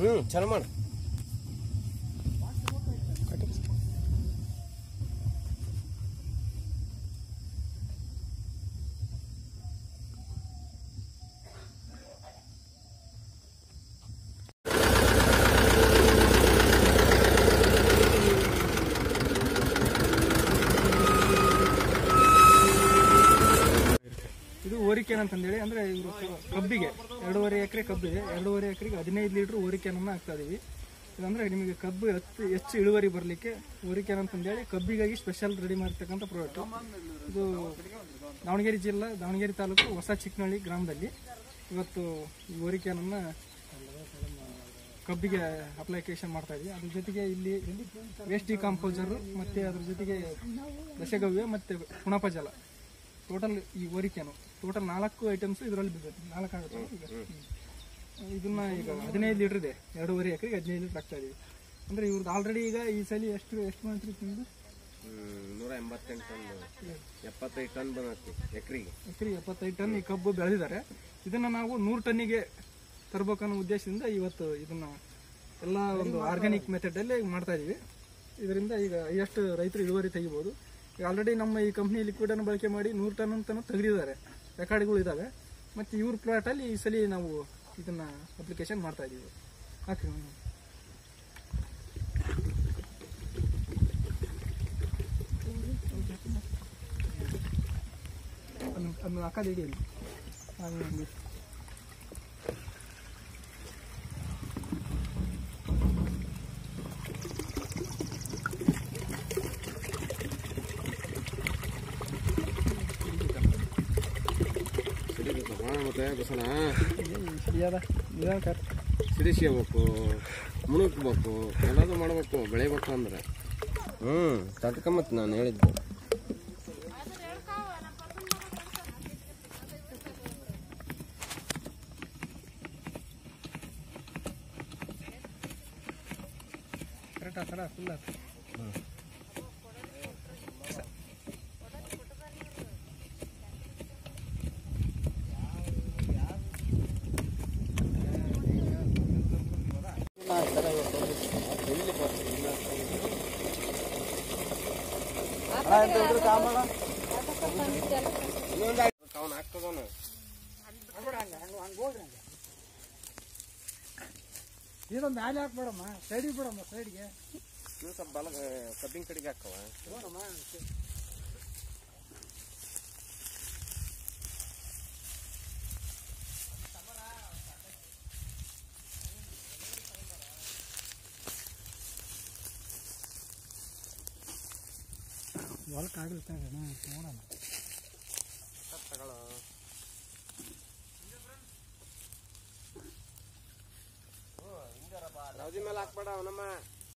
ಹ್ಞೂ ಚಲೋ ಮಾಡು ಇದು ಓರಿಕೆನ್ ಅಂತಂದೇಳಿ ಅಂದ್ರೆ ಇವರು ಕಬ್ಬಿಗೆ ಎರಡೂವರೆ ಎಕರೆ ಕಬ್ಬಿಗೆ ಎರಡೂವರೆ ಎಕರೆಗೆ ಹದಿನೈದು ಲೀಟರ್ ಓರಿಕೆನನ್ನ ಹಾಕ್ತಾ ಇದೀವಿ ಇದಂದ್ರೆ ನಿಮಗೆ ಕಬ್ಬು ಹೆಚ್ಚು ಹೆಚ್ಚು ಇಳುವರಿ ಬರಲಿಕ್ಕೆ ಓರಿಕೆನ್ ಅಂತಂದೇಳಿ ಕಬ್ಬಿಗಾಗಿ ಸ್ಪೆಷಲ್ ರೆಡಿ ಮಾಡಿರ್ತಕ್ಕಂಥ ಪ್ರಾಡಕ್ಟ್ ಇದು ದಾವಣಗೆರೆ ಜಿಲ್ಲಾ ದಾವಣಗೆರೆ ತಾಲೂಕು ಹೊಸ ಚಿಕ್ಕನಹಳ್ಳಿ ಗ್ರಾಮದಲ್ಲಿ ಇವತ್ತು ಈ ಓರಿಕೆನನ್ನ ಕಬ್ಬಿಗೆ ಅಪ್ಲಿಕೇಶನ್ ಮಾಡ್ತಾ ಇದೀವಿ ಅದ್ರ ಜೊತೆಗೆ ಇಲ್ಲಿ ವೇಸ್ಟ್ ಡಿಕಾಂಪೋಸರ್ ಮತ್ತೆ ಅದ್ರ ಜೊತೆಗೆ ದಶಗವ್ಯ ಮತ್ತೆ ಹುಣಪ ಜಲ ಟೋಟಲ್ ಈ ಓರಿಕೆನು ಟೋಟಲ್ ನಾಲ್ಕು ಐಟಮ್ಸ್ ಇದರಲ್ಲಿ ಬಿದ್ದಿದೆ ನಾಲ್ಕು ಆಗುತ್ತೆ ಈಗ ಹ್ಮ್. ಇದನ್ನ ಈಗ ಹದಿನೈದು ಲೀಟರ್ ಇದೆ ಎರಡೂವರೆ ಎಕರೆಗೆ ಹದಿನೈದು ಲೀಟರ್ ಹಾಕ್ತಾ ಇದೀವಿ ಅಂದ್ರೆ ಇವ್ರದ್ದು ಆಲ್ರೆಡಿ ಈಗ ಈ ಸಲ ಎಷ್ಟು ಎಷ್ಟು ಮಂತ್ರಿ ತಿಂದು ಹ್ಮ್, ನೂರ ಎಂಬತ್ತೆಂಟು ಟನ್ ಎಪ್ಪತ್ತೈದು ಟನ್ ಬಂದೈತಿ ಎಕರೆಗೆ ಎಕರೆ ಎಪ್ಪತ್ತೈದು ಟನ್ ಈ ಕಬ್ಬು ಬೆಳೆದಿದ್ದಾರೆ ಇದನ್ನ ನಾವು ನೂರು ಟನ್ನಿಗೆ ತರಬೇಕನ್ನೋ ಉದ್ದೇಶದಿಂದ ಇವತ್ತು ಇದನ್ನ ಎಲ್ಲ ಒಂದು ಆರ್ಗ್ಯಾನಿಕ್ ಮೆಥಡ್ ಅಲ್ಲಿ ಮಾಡ್ತಾ ಇದೀವಿ ಇದರಿಂದ ಈಗ ಎಷ್ಟು ರೈತರು ಇಳುವರಿ ತೆಗಿಬಹುದು ಈಗ ಆಲ್ರೆಡಿ ನಮ್ಮ ಈ ಕಂಪ್ನಿ ಲಿಕ್ವಿಡ್ ಅನ್ನು ಬಳಕೆ ಮಾಡಿ ನೂರು ಟನ್ ಅಂತ ತೆಗೆದಿದ್ದಾರೆ ರೆಕಾರ್ಡ್ಗಳು ಇದಾವೆ ಮತ್ತೆ ಇವ್ರ ಪ್ಲಾಟ್ ಅಲ್ಲಿ ಈ ಸಲ ನಾವು ಇದನ್ನ ಅಪ್ಲಿಕೇಶನ್ ಮಾಡ್ತಾ ಇದೀವಿ ಹಾಕಿ ಅದನ್ನ ಹಾಕೋದು ಇಡಿ ಅಲ್ಲಿ ಹಾಗೆ ಒಂದು ಸಿಡಿಬೇಕು ಹಾ ಮತ್ತೆ ಬಸಣ ಸರಿಯಾದ ನಿಧಾನ ಕರ್ ಸಿಡಿಸ್ಕೋಬೇಕು ಮುಣುಕ್ಬೇಕು ಎಲ್ಲದೂ ಮಾಡ್ಬೇಕು ಬೆಳಿಬೇಕು ಅಂದ್ರೆ ಹ್ಞೂ ತಡ್ಕೊಂಬತ್ತು ನಾನು ಹೇಳಿದ್ದು ಕರೆಕ್ಟ್ ಆ ಥರ ಫುಲ್ ಆಯ್ತು ಅವನು ಹಾಕ್ತದವನು ಇದು ಮ್ಯಾಲೆ ಹಾಕ್ಬೇಡಮ್ಮ ಸೈಡಿಗೆ ಬಿಡಮ್ಮ ಸೈಡ್ಗೆ ಇವು ಸ್ವಲ್ಪ ಬಲ ಕಬ್ಬಿನ ಕಡೆಗೆ ಹಾಕವ ಹೊಲಕ್ಕೆ ಆಗಿರ್ತಾನೆ ನೋಡೋಣ ತಗೊಳ್ಳೋ ರೌದಿ ಮೇಲೆ ಹಾಕ್ಬೇಡ ಅವನಮ್ಮ